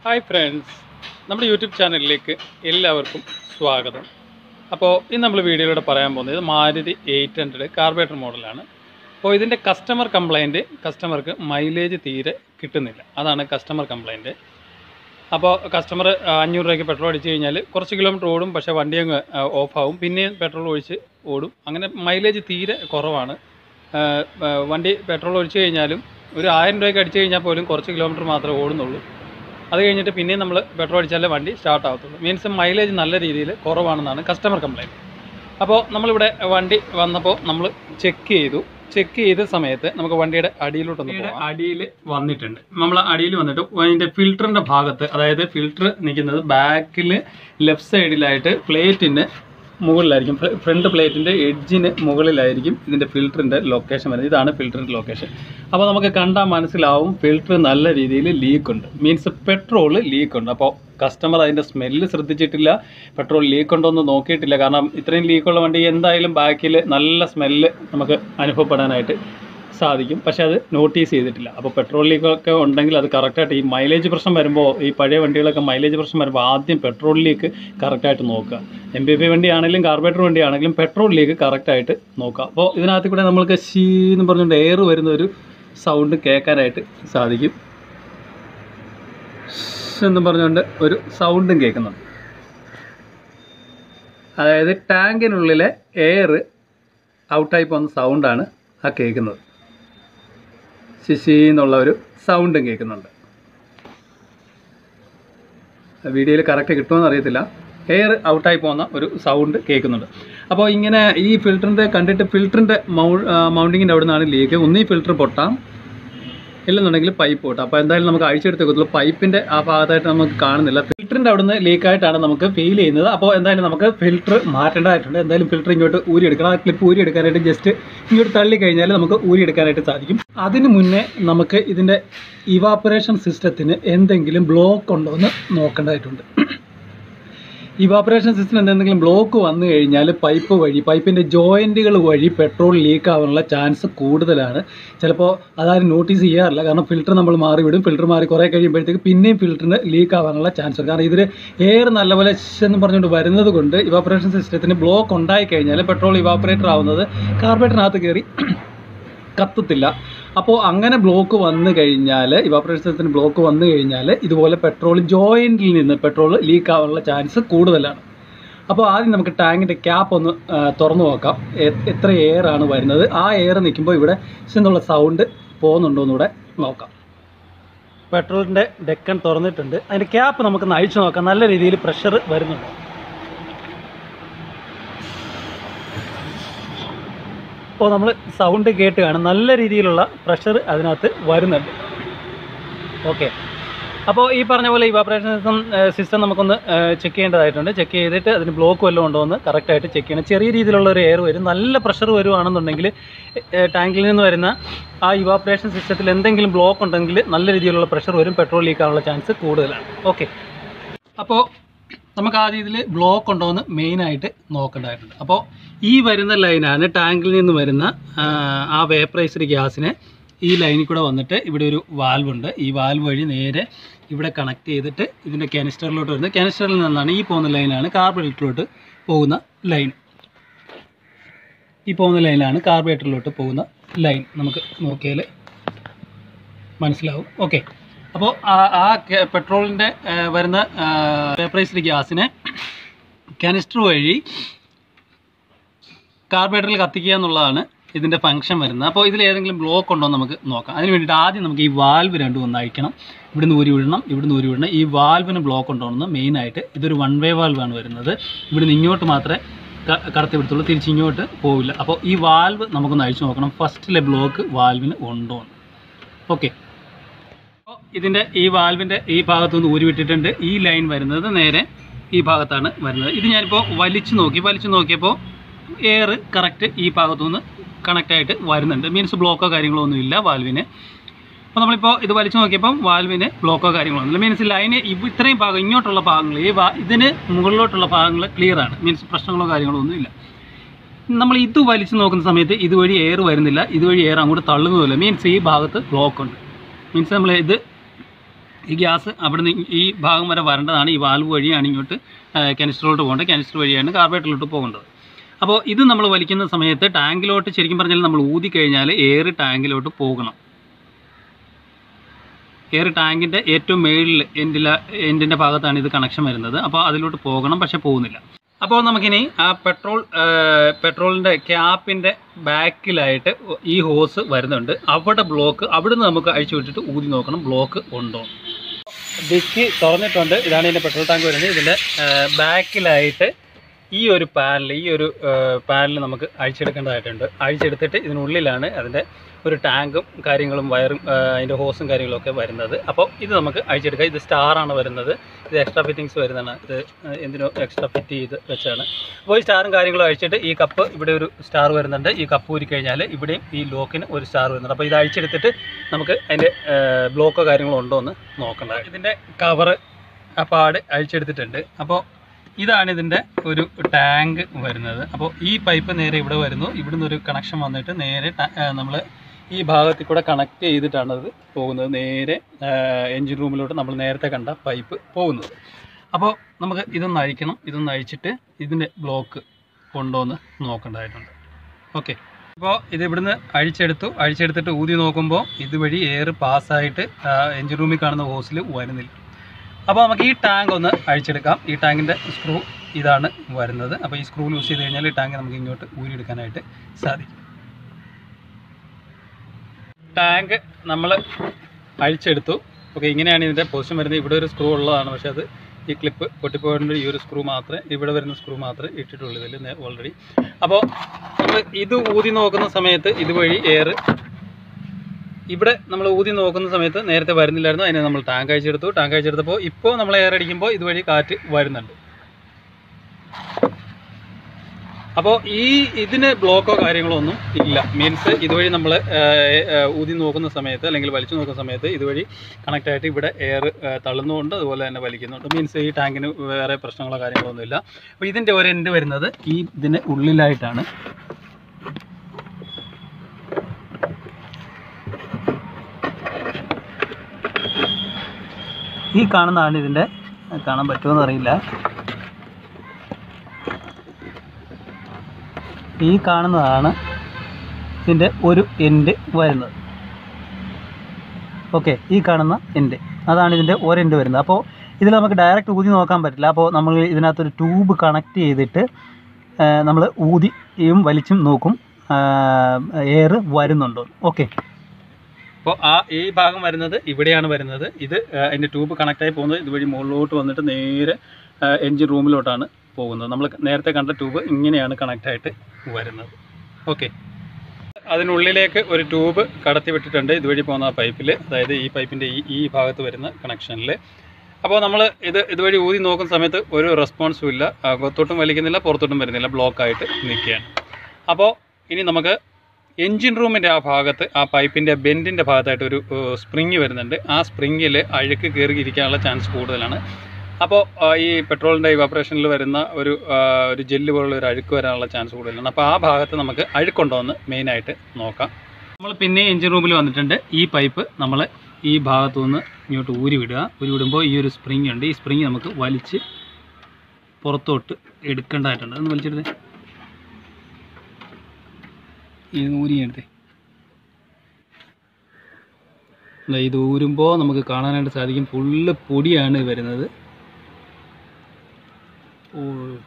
hi friends നമ്മുടെ YouTube ചാനലിലേക്ക് എല്ലാവർക്കും സ്വാഗതം അപ്പോൾ ഇന്ന് നമ്മൾ വീഡിയോയിലൂടെ പറയാൻ പോകുന്നത് ഇത് മാരുതി എയ്റ്റ് ഹൺഡ്രഡ് കാർബേറ്റർ മോഡലാണ് അപ്പോൾ ഇതിൻ്റെ കസ്റ്റമർ കംപ്ലൈൻറ്റ് കസ്റ്റമർക്ക് മൈലേജ് തീരെ കിട്ടുന്നില്ല അതാണ് കസ്റ്റമർ കംപ്ലൈൻറ്റ് അപ്പോൾ കസ്റ്റമർ അഞ്ഞൂറ് രൂപയ്ക്ക് പെട്രോൾ അടിച്ച് കഴിഞ്ഞാൽ കുറച്ച് കിലോമീറ്റർ ഓടും പക്ഷേ വണ്ടി അങ്ങ് ഓഫാവും പിന്നെയും പെട്രോൾ ഒഴിച്ച് ഓടും അങ്ങനെ മൈലേജ് തീരെ കുറവാണ് ആ, ആ, വണ്ടി പെട്രോൾ ഒഴിച്ച് കഴിഞ്ഞാലും ഒരു ആയിരം രൂപയ്ക്ക് അടിച്ച് കഴിഞ്ഞാൽ പോലും കുറച്ച് കിലോമീറ്റർ മാത്രമേ ഓടുന്നുള്ളൂ അത് കഴിഞ്ഞിട്ട് പിന്നെയും നമ്മൾ പെട്രോൾ അടിച്ചാലേ വണ്ടി സ്റ്റാർട്ട് ആവത്തുള്ളൂ മീൻസ് മൈലേജ് നല്ല രീതിയിൽ കുറവാണെന്നാണ് കസ്റ്റമർ കംപ്ലൈൻറ്റ് അപ്പോൾ നമ്മളിവിടെ വണ്ടി വന്നപ്പോൾ നമ്മൾ ചെക്ക് ചെയ്തു ചെക്ക് ചെയ്ത സമയത്ത് നമുക്ക് വണ്ടിയുടെ അടിയിലോട്ടൊന്ന് പോകാം അടിയിൽ വന്നിട്ടുണ്ട് നമ്മൾ അടിയിൽ വന്നിട്ട് അതിൻ്റെ ഫിൽറ്ററിൻ്റെ ഭാഗത്ത് അതായത് ഫിൽറ്റർ നിൽക്കുന്നത് ബാക്കിൽ ലെഫ്റ്റ് സൈഡിലായിട്ട് പ്ലേറ്റിൻ്റെ മുകളിലായിരിക്കും ഫ്രണ്ട് പ്ലേറ്റിൻ്റെ എഡ്ജിന് മുകളിലായിരിക്കും ഇതിൻ്റെ ഫിൽറ്ററിൻ്റെ ലൊക്കേഷൻ വരുന്നത് ഇതാണ് ഫിൽറ്ററിൻ്റെ ലൊക്കേഷൻ അപ്പോൾ നമുക്ക് കണ്ടാൽ മനസ്സിലാവും ഫിൽറ്റർ നല്ല രീതിയിൽ ലീക്ക് ഉണ്ട് മീൻസ് പെട്രോൾ ലീക്ക് ഉണ്ട് അപ്പോൾ കസ്റ്റമർ അതിൻ്റെ സ്മെല്ല് ശ്രദ്ധിച്ചിട്ടില്ല പെട്രോൾ ലീക്ക് ഉണ്ടോ എന്ന് നോക്കിയിട്ടില്ല കാരണം ഇത്രയും ലീക്കുള്ള വണ്ടി എന്തായാലും ബാക്കിൽ നല്ല സ്മെല്ല് നമുക്ക് അനുഭവപ്പെടാനായിട്ട് സാധിക്കും പക്ഷേ അത് നോട്ടീസ് ചെയ്തിട്ടില്ല അപ്പോൾ പെട്രോൾ ലീക്കൊക്കെ ഉണ്ടെങ്കിൽ അത് കറക്റ്റായിട്ട് ഈ മൈലേജ് പ്രശ്നം വരുമ്പോൾ ഈ പഴയ വണ്ടികളൊക്കെ മൈലേജ് പ്രശ്നം വരുമ്പോൾ ആദ്യം പെട്രോൾ ലീക്ക് കറക്റ്റായിട്ട് നോക്കുക എം പി പി വണ്ടിയാണെങ്കിലും കാർബറേറ്റർ വണ്ടിയാണെങ്കിലും പെട്രോൾ ലീക്ക് കറക്റ്റായിട്ട് നോക്കുക അപ്പോൾ ഇതിനകത്ത് കൂടെ നമ്മൾക്ക് ഷീ എന്ന് പറഞ്ഞുകൊണ്ട് എയർ വരുന്ന ഒരു സൗണ്ട് കേൾക്കാനായിട്ട് സാധിക്കും ഷ് എന്നും പറഞ്ഞുകൊണ്ട് ഒരു സൗണ്ടും കേൾക്കുന്നുണ്ട് അതായത് ടാങ്കിനുള്ളിലെ എയർ ഔട്ടായി പോകുന്ന സൗണ്ടാണ് ആ കേൾക്കുന്നത് ശിശി എന്നുള്ള ഒരു സൗണ്ടും കേൾക്കുന്നുണ്ട് വീഡിയോയിൽ കറക്റ്റ് കിട്ടുമെന്ന് അറിയത്തില്ല എയർ ഔട്ടായി പോകുന്ന ഒരു സൗണ്ട് കേൾക്കുന്നുണ്ട് അപ്പോൾ ഇങ്ങനെ ഈ ഫിൽറ്ററിൻ്റെ കണ്ടിട്ട് ഫിൽറ്ററിൻ്റെ മൗ മൗണ്ടിങ്ങിൻ്റെ അവിടെ നിന്നാണ് ലീക്ക് ഒന്നീ ഫിൽറ്റർ പൊട്ടാം ഇല്ലെന്നുണ്ടെങ്കിൽ പൈപ്പ് പൊട്ടാം അപ്പോൾ എന്തായാലും നമുക്ക് അഴിച്ചെടുത്തേക്കത്തുള്ളൂ പൈപ്പിൻ്റെ ആ ഭാഗത്തായിട്ട് നമുക്ക് കാണുന്നില്ല ഫിൽറ്ററിൻ്റെ അവിടുന്ന് ലീക്കായിട്ടാണ് നമുക്ക് ഫീൽ ചെയ്യുന്നത് അപ്പോൾ എന്തായാലും നമുക്ക് ഫിൽറ്റർ മാറ്റേണ്ടതായിട്ടുണ്ട് എന്തായാലും ഫിൽറ്റർ ഇങ്ങോട്ട് ഊരിയെടുക്കണം ആ ക്ലിപ്പ് ഊരിയെടുക്കാനായിട്ട് ജസ്റ്റ് ഇങ്ങോട്ട് തള്ളി കഴിഞ്ഞാൽ നമുക്ക് ഊരിയെടുക്കാനായിട്ട് സാധിക്കും അതിന് മുന്നേ നമുക്ക് ഇതിൻ്റെ ഇവാപ്പറേഷൻ സിസ്റ്റത്തിന് എന്തെങ്കിലും ബ്ലോക്ക് ഉണ്ടോ എന്ന് നോക്കേണ്ടതായിട്ടുണ്ട് ഇവാപ്പറേഷൻ സിസ്റ്റം എന്തെങ്കിലും ബ്ലോക്ക് വന്നു കഴിഞ്ഞാൽ പൈപ്പ് വഴി പൈപ്പിൻ്റെ ജോയിൻറ്റുകൾ വഴി പെട്രോൾ ലീക്ക് ആവാനുള്ള ചാൻസ് കൂടുതലാണ് ചിലപ്പോൾ അതാരും നോട്ടീസ് ചെയ്യാറില്ല കാരണം ഫിൽറ്റർ നമ്മൾ മാറി വിടും ഫിൽറ്റർ മാറി കുറേ കഴിയുമ്പോഴത്തേക്ക് പിന്നെയും ഫിൽറ്ററിന് ലീക്ക് ആവാനുള്ള ചാൻസ് ഉണ്ട് കാരണം ഇതിൽ എയർ നല്ലപോലെ ഷ് എന്ന് പറഞ്ഞുകൊണ്ട് വരുന്നത് കൊണ്ട് ഇവാപ്പറേഷൻ സിസ്റ്റത്തിന് ബ്ലോക്ക് ഉണ്ടായി കഴിഞ്ഞാൽ പെട്രോൾ ഇവാപ്പറേറ്റർ ആവുന്നത് കാർബറേറ്ററിനകത്ത് കയറി കത്തത്തില്ല അപ്പോൾ അങ്ങനെ ബ്ലോക്ക് വന്നു കഴിഞ്ഞാൽ ഇവാപ്പറേഷൻ സിസ്റ്റത്തിന് ബ്ലോക്ക് വന്നു കഴിഞ്ഞാൽ ഇതുപോലെ പെട്രോൾ ജോയിൻറ്റിൽ നിന്ന് പെട്രോൾ ലീക്ക് ആവാനുള്ള ചാൻസ് കൂടുതലാണ് അപ്പോൾ ആദ്യം നമുക്ക് ടാങ്കിൻ്റെ ക്യാപ്പ് ഒന്ന് ആ, തുറന്നു നോക്കാം എ- എത്ര എയർ ആണ് വരുന്നത് ആ എയർ നിൽക്കുമ്പോൾ ഇവിടെ എന്നുള്ള സൗണ്ട് പോകുന്നുണ്ടോ എന്നൂടെ നോക്കാം പെട്രോളിൻ്റെ ഡെക്കൺ തുറന്നിട്ടുണ്ട് അതിൻ്റെ ക്യാപ്പ് നമുക്കൊന്ന് അഴിച്ചു നോക്കാം നല്ല രീതിയിൽ പ്രഷർ വരുന്നുണ്ട് അപ്പോൾ നമ്മൾ സൗണ്ട് കേട്ട് കാണും നല്ല രീതിയിലുള്ള പ്രഷർ അതിനകത്ത് വരുന്നുണ്ട് ഓക്കെ അപ്പോൾ ഈ പറഞ്ഞ പോലെ ഇവാപ്പറേഷൻ സിസ്റ്റം സിസ്റ്റം നമുക്കൊന്ന് ചെക്ക് ചെയ്യേണ്ടതായിട്ടുണ്ട് ചെക്ക് ചെയ്തിട്ട് അതിന് ബ്ലോക്ക് വല്ലതും ഉണ്ടോ എന്ന് കറക്റ്റായിട്ട് ചെക്ക് ചെയ്യണം ചെറിയ രീതിയിലുള്ള ഒരു എയർ വരും നല്ല പ്രഷർ വരുവാണെന്നുണ്ടെങ്കിൽ ടാങ്കിൽ നിന്ന് വരുന്ന ആ ഇവാപ്പറേഷൻ സിസ്റ്റത്തിൽ എന്തെങ്കിലും ബ്ലോക്ക് ഉണ്ടെങ്കിൽ നല്ല രീതിയിലുള്ള പ്രഷർ വരും പെട്രോൾ ലീക്കാനുള്ള ചാൻസ് കൂടുതലാണ് ഓക്കെ അപ്പോൾ നമുക്ക് ആദ്യം ഇതിൽ ബ്ലോക്ക് ഉണ്ടോ എന്ന് മെയിനായിട്ട് നോക്കേണ്ടതായിട്ടുണ്ട് അപ്പോൾ ഈ വരുന്ന ലൈനാണ് ടാങ്കിൽ നിന്ന് വരുന്ന ആ, ആ വേപ്പറൈസ്ഡ് ഗ്യാസിനെ ഈ ലൈനിൽ കൂടെ വന്നിട്ട് ഇവിടെ ഒരു വാൽവ് ഉണ്ട് ഈ വാൽവ് വഴി നേരെ ഇവിടെ കണക്ട് ചെയ്തിട്ട് ഇതിൻ്റെ കാനിസ്റ്ററിലോട്ട് വരുന്നത് കാനിസ്റ്ററിൽ നിന്നാണ് ഈ പോകുന്ന ലൈനാണ് കാർബറേറ്ററിലോട്ട് പോകുന്ന ലൈൻ ഈ പോകുന്ന ലൈനാണ് കാർബറേറ്ററിലോട്ട് പോകുന്ന ലൈൻ നമുക്ക് നോക്കിയാൽ മനസ്സിലാവും ഓക്കെ അപ്പോൾ ആ കെ- പെട്രോളിൻ്റെ ആ, വരുന്ന വേപ്പറൈസ്ഡ് ഗ്യാസിനെ കാനിസ്റ്റർ വഴി കാർബറേറ്ററിൽ കത്തിക്കുക എന്നുള്ളതാണ് ഇതിൻ്റെ ഫംഗ്ഷൻ വരുന്നത് അപ്പോൾ ഇതിൽ ഏതെങ്കിലും ബ്ലോക്ക് ഉണ്ടോ എന്ന് നമുക്ക് നോക്കാം അതിന് വേണ്ടിയിട്ട് ആദ്യം നമുക്ക് ഈ വാൽവ് രണ്ടും ഒന്ന് അഴിക്കണം ഇവിടുന്ന് ഊരി വിടണം ഇവിടുന്ന് ഊരി വിടണം ഈ വാൽവിന് ബ്ലോക്ക് ഉണ്ടോ എന്ന് മെയിനായിട്ട് ഇതൊരു വൺ വേ വാൽവാണ് വരുന്നത് ഇവിടുന്ന് ഇങ്ങോട്ട് മാത്രമേ ക- കടത്തി വിടത്തുള്ളൂ തിരിച്ച് ഇങ്ങോട്ട് പോവില്ല അപ്പോൾ ഈ വാൽവ് നമുക്കൊന്ന് അഴിച്ചു നോക്കണം ഫസ്റ്റിലെ ബ്ലോക്ക് വാൽവിന് ഉണ്ടോ എന്ന് ഓക്കെ അപ്പോൾ ഇതിൻ്റെ ഈ വാൽവിൻ്റെ ഈ ഭാഗത്തു നിന്ന് ഊരി വിട്ടിട്ടുണ്ട് ഈ ലൈൻ വരുന്നത് നേരെ ഈ ഭാഗത്താണ് വരുന്നത് ഇത് ഞാനിപ്പോൾ വലിച്ചു നോക്കി വലിച്ചു നോക്കിയപ്പോൾ എയർ കറക്റ്റ് ഈ ഭാഗത്തു നിന്ന് കണക്റ്റായിട്ട് വരുന്നുണ്ട് മീൻസ് ബ്ലോക്കോ കാര്യങ്ങളോ ഒന്നും ഇല്ല വാൽവിന് അപ്പോൾ നമ്മളിപ്പോൾ ഇത് വലിച്ചു നോക്കിയപ്പം വാൽവിന് ബ്ലോക്കോ കാര്യങ്ങളോ ഒന്നുമില്ല മീൻസ് ലൈന് ഇവ ഇത്രയും ഭാഗം ഇങ്ങോട്ടുള്ള ഭാഗങ്ങൾ ഈ വാ ഇതിന് മുകളിലോട്ടുള്ള ഭാഗങ്ങൾ ക്ലിയർ ആണ് മീൻസ് പ്രശ്നങ്ങളോ കാര്യങ്ങളോ ഒന്നും ഇല്ല നമ്മൾ ഇത് വലിച്ചു നോക്കുന്ന സമയത്ത് ഇതുവഴി എയർ വരുന്നില്ല ഇതുവഴി എയർ അങ്ങോട്ട് തള്ളുന്നതുമില്ല മീൻസ് ഈ ഭാഗത്ത് ബ്ലോക്ക് ഉണ്ട് മീൻസ് നമ്മൾ ഇത് ഈ ഗ്യാസ് അവിടുന്ന് ഈ ഭാഗം വരെ വരേണ്ടതാണ് ഈ വാൽവ് വഴിയാണ് ഇങ്ങോട്ട് കെനിസ്റ്ററിലോട്ട് പോകേണ്ടത് കെനിസ്റ്റർ വഴിയാണ് കാർബറേറ്ററിലോട്ട് പോകേണ്ടത് അപ്പോൾ ഇത് നമ്മൾ വലിക്കുന്ന സമയത്ത് ടാങ്കിലോട്ട് ശരിക്കും പറഞ്ഞാൽ നമ്മൾ ഊതി കഴിഞ്ഞാൽ എയർ ടാങ്കിലോട്ട് പോകണം എയർ ടാങ്കിൻ്റെ ഏറ്റവും മേളിൽ എൻഡില എൻഡിൻ്റെ ഭാഗത്താണ് ഇത് കണക്ഷൻ വരുന്നത് അപ്പോൾ അതിലോട്ട് പോകണം പക്ഷെ പോകുന്നില്ല അപ്പോൾ നമുക്കിനി ആ പെട്രോൾ പെട്രോളിൻ്റെ ക്യാപ്പിൻ്റെ ബാക്കിലായിട്ട് ഈ ഹോസ് വരുന്നുണ്ട് അവിടെ ബ്ലോക്ക് അവിടുന്ന് നമുക്ക് അഴിച്ചു വിട്ടിട്ട് ഊതി നോക്കണം ബ്ലോക്ക് ഉണ്ടോ ഡിക്കി തുറന്നിട്ടുണ്ട് ഇതാണ് ഇതിൻ്റെ പെട്രോൾ ടാങ്ക് വരുന്നത് ഇതിൻ്റെ ബാക്കിലായിട്ട് ഈ ഒരു പാനൽ ഈ ഒരു പാനൽ നമുക്ക് അഴിച്ചെടുക്കേണ്ടതായിട്ടുണ്ട് അഴിച്ചെടുത്തിട്ട് ഇതിനുള്ളിലാണ് അതിൻ്റെ ഒരു ടാങ്കും കാര്യങ്ങളും വയറും ആ, അതിൻ്റെ ഹോസും കാര്യങ്ങളും ഒക്കെ വരുന്നത് അപ്പോൾ ഇത് നമുക്ക് അഴിച്ചെടുക്കാം ഇത് സ്റ്റാറാണ് വരുന്നത് ഇത് എക്സ്ട്രാ ഫിറ്റിങ്സ് വരുന്നതാണ് ഇത് എന്തിനോ എക്സ്ട്രാ ഫിറ്റ് ചെയ്ത് വെച്ചാണ് അപ്പോൾ ഈ സ്റ്റാറും കാര്യങ്ങളും അഴിച്ചിട്ട് ഈ കപ്പ് ഇവിടെ ഒരു സ്റ്റാർ വരുന്നുണ്ട് ഈ കപ്പ് ഊരി കഴിഞ്ഞാൽ ഇവിടെയും ഈ ലോക്കിന് ഒരു സ്റ്റാർ വരുന്നുണ്ട് അപ്പോൾ ഇത് അഴിച്ചെടുത്തിട്ട് നമുക്ക് അതിൻ്റെ ബ്ലോക്കോ കാര്യങ്ങളോ ഉണ്ടോ എന്ന് നോക്കേണ്ടത് ഇതിൻ്റെ കവറ് ആ പാട് അഴിച്ചെടുത്തിട്ടുണ്ട് അപ്പോൾ ഇതാണ് ഇതിൻ്റെ ഒരു ടാങ്ക് വരുന്നത് അപ്പോൾ ഈ പൈപ്പ് നേരെ ഇവിടെ വരുന്നു ഇവിടുന്ന് ഒരു കണക്ഷൻ വന്നിട്ട് നേരെ നമ്മൾ ഈ ഭാഗത്തിൽ കൂടെ കണക്ട് ചെയ്തിട്ടാണ് അത് പോകുന്നത് നേരെ എൻജിൻ റൂമിലോട്ട് നമ്മൾ നേരത്തെ കണ്ട പൈപ്പ് പോകുന്നത് അപ്പോൾ നമുക്ക് ഇതൊന്ന് അഴിക്കണം ഇതൊന്ന് അഴിച്ചിട്ട് ഇതിൻ്റെ ബ്ലോക്ക് കൊണ്ടുവന്ന് നോക്കേണ്ടതായിട്ടുണ്ട് ഓക്കെ അപ്പോൾ ഇത് ഇവിടുന്ന് അഴിച്ചെടുത്തു അഴിച്ചെടുത്തിട്ട് ഊതി നോക്കുമ്പോൾ ഇതുവഴി എയർ പാസ്സായിട്ട് എൻജിൻ റൂമിൽ കാണുന്ന ഹോസിൽ വരുന്നില്ല അപ്പോൾ നമുക്ക് ഈ ടാങ്ക് ഒന്ന് അഴിച്ചെടുക്കാം ഈ ടാങ്കിൻ്റെ സ്ക്രൂ ഇതാണ് വരുന്നത് അപ്പോൾ ഈ സ്ക്രൂ യൂസ് ചെയ്ത് കഴിഞ്ഞാൽ ഈ ടാങ്ക് നമുക്ക് ഇങ്ങോട്ട് ഊരിയെടുക്കാനായിട്ട് സാധിക്കും ടാങ്ക് നമ്മൾ അഴിച്ചെടുത്തു ഓക്കെ ഇങ്ങനെയാണ് ഇതിൻ്റെ പൊസിഷൻ വരുന്നത് ഇവിടെ ഒരു സ്ക്രൂ ഉള്ളതാണ് പക്ഷേ അത് ഈ ക്ലിപ്പ് പൊട്ടിപ്പോയതുകൊണ്ട് ഈ ഒരു സ്ക്രൂ മാത്രമേ ഇവിടെ വരുന്ന സ്ക്രൂ മാത്രമേ ഇട്ടിട്ടുള്ളൂ ഇതിൽ ഓൾറെഡി അപ്പോൾ നമ്മൾ ഇത് ഊതി നോക്കുന്ന സമയത്ത് ഇതുവഴി എയർ ഇവിടെ നമ്മൾ ഊതി നോക്കുന്ന സമയത്ത് നേരത്തെ വരുന്നില്ലായിരുന്നു അതിനെ നമ്മൾ ടാങ്ക് അയച്ചെടുത്തു ടാങ്ക് അയച്ചെടുത്തപ്പോൾ ഇപ്പോൾ നമ്മൾ എയർ അടിക്കുമ്പോൾ ഇതുവഴി കാറ്റ് വരുന്നുണ്ട് അപ്പോൾ ഈ ഇതിന് ബ്ലോക്കോ കാര്യങ്ങളോ ഒന്നും ഇല്ല മീൻസ് ഇതുവഴി നമ്മൾ ഊതി നോക്കുന്ന സമയത്ത് അല്ലെങ്കിൽ വലിച്ചു നോക്കുന്ന സമയത്ത് ഇതുവഴി കണക്ട് ആയിട്ട് ഇവിടെ എയർ തള്ളുന്നുണ്ട് അതുപോലെ തന്നെ വലിക്കുന്നുണ്ട് മീൻസ് ഈ ടാങ്കിന് വേറെ പ്രശ്നങ്ങളോ കാര്യങ്ങളോ ഒന്നുമില്ല അപ്പോൾ ഇതിൻ്റെ ഒരു എൻഡ് വരുന്നത് ഈ ഇതിന് ഉള്ളിലായിട്ടാണ് ഈ കാണുന്നതാണ് ഇതിൻ്റെ കാണാൻ പറ്റുമെന്ന് അറിയില്ല ഈ കാണുന്നതാണ് ഇതിൻ്റെ ഒരു എൻഡ് വരുന്നത് ഓക്കെ ഈ കാണുന്ന എൻഡ് അതാണ് ഇതിൻ്റെ ഒരു എൻഡ് വരുന്നത് അപ്പോൾ ഇതിൽ നമുക്ക് ഡയറക്റ്റ് ഊതി നോക്കാൻ പറ്റില്ല അപ്പോൾ നമ്മൾ ഇതിനകത്തൊരു ട്യൂബ് കണക്ട് ചെയ്തിട്ട് നമ്മൾ ഊതിയും വലിച്ചും നോക്കും എയർ വരുന്നുണ്ടോ ഓക്കെ അപ്പോൾ ആ ഈ ഭാഗം വരുന്നത് ഇവിടെയാണ് വരുന്നത് ഇത് ആ, അതിൻ്റെ ട്യൂബ് കണക്റ്റായി പോകുന്നത് ഇതുവഴി മുകളിലോട്ട് വന്നിട്ട് നേരെ എൻജിൻ റൂമിലോട്ടാണ് പോകുന്നത് നമ്മൾ നേരത്തെ കണ്ട ട്യൂബ് ഇങ്ങനെയാണ് കണക്റ്റായിട്ട് വരുന്നത് ഓക്കെ അതിനുള്ളിലേക്ക് ഒരു ട്യൂബ് കടത്തി വിട്ടിട്ടുണ്ട് ഇതുവഴി പോകുന്ന ആ പൈപ്പിൽ അതായത് ഈ പൈപ്പിൻ്റെ ഈ ഈ ഭാഗത്ത് വരുന്ന കണക്ഷനിൽ അപ്പോൾ നമ്മൾ ഇത് ഇതുവഴി ഊതി നോക്കുന്ന സമയത്ത് ഒരു റെസ്പോൺസും ഇല്ല അകത്തോട്ടും വലിക്കുന്നില്ല പുറത്തോട്ടും വരുന്നില്ല ബ്ലോക്കായിട്ട് നിൽക്കുകയാണ് അപ്പോൾ ഇനി നമുക്ക് എൻജിൻ റൂമിൻ്റെ ആ ഭാഗത്ത് ആ പൈപ്പിൻ്റെ ബെൻഡിൻ്റെ ഭാഗത്തായിട്ട് ഒരു സ്പ്രിങ് വരുന്നുണ്ട് ആ സ്പ്രിങ്ങിൽ അഴുക്ക് കയറി ഇരിക്കാനുള്ള ചാൻസ് കൂടുതലാണ് അപ്പോൾ ആ, ഈ പെട്രോളിൻ്റെ ഇവാപ്പറേഷനിൽ വരുന്ന ഒരു ആ, ഒരു ജെല്ല് പോലുള്ള ഒരു അഴുക്ക് വരാനുള്ള ചാൻസ് കൂടുതലാണ് അപ്പോൾ ആ ഭാഗത്ത് നമുക്ക് അഴുക്കുണ്ടോ എന്ന് മെയിനായിട്ട് നോക്കാം നമ്മൾ പിന്നെ എൻജിൻ റൂമിൽ വന്നിട്ടുണ്ട് ഈ പൈപ്പ് നമ്മൾ ഈ ഭാഗത്തു നിന്ന് ഇങ്ങോട്ട് ഊരി വിടുക ഊരി വിടുമ്പോൾ ഈ ഒരു സ്പ്രിങ് ഉണ്ട് ഈ സ്പ്രിങ് നമുക്ക് വലിച്ച് പുറത്തോട്ട് എടുക്കേണ്ടതായിട്ടുണ്ട് ഒന്ന് വലിച്ചെടുത്തേ ഈ ഊരി എടുത്തേ ദാ ഇത് ഊരുമ്പോൾ നമുക്ക് കാണാനായിട്ട് സാധിക്കും ഫുള്ള് പൊടിയാണ് വരുന്നത് ഓ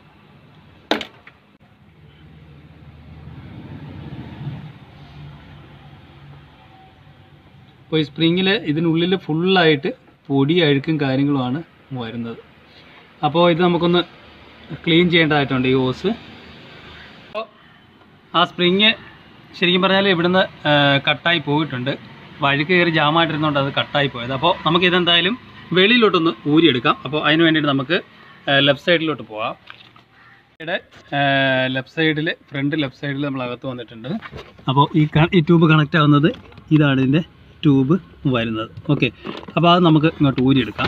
അപ്പോൾ ഈ സ്പ്രിങ്ങിൽ ഇതിനുള്ളിൽ ഫുള്ളായിട്ട് പൊടി അഴുക്കും കാര്യങ്ങളുമാണ് വരുന്നത് അപ്പോൾ ഇത് നമുക്കൊന്ന് ക്ലീൻ ചെയ്യേണ്ടതായിട്ടുണ്ട് ഈ ഹോസ് അപ്പോൾ ആ സ്പ്രിങ് ശരിക്കും പറഞ്ഞാൽ ഇവിടുന്ന് ആ, കട്ടായി പോയിട്ടുണ്ട് അപ്പോൾ അഴുക്ക് കയറി ജാമായിട്ടിരുന്നുകൊണ്ട് അത് കട്ടായി പോയത് അപ്പോൾ നമുക്ക് ഇതെന്തായാലും വെളിയിലോട്ടൊന്ന് ഊരിയെടുക്കാം അപ്പോൾ അതിന് വേണ്ടിയിട്ട് നമുക്ക് ലെഫ്റ്റ് സൈഡിലോട്ട് പോവാം ഇവിടെ ലെഫ്റ്റ് സൈഡിൽ ഫ്രണ്ട് ലെഫ്റ്റ് സൈഡിൽ നമ്മൾ അകത്ത് വന്നിട്ടുണ്ട് അപ്പോൾ ഈ ക- ഈ ട്യൂബ് കണക്റ്റ് ആവുന്നത് ഇതാണ് ഇതിൻ്റെ ട്യൂബ് വരുന്നത് ഓക്കെ അപ്പോൾ അത് നമുക്ക് ഇങ്ങോട്ട് ഊരിയെടുക്കാം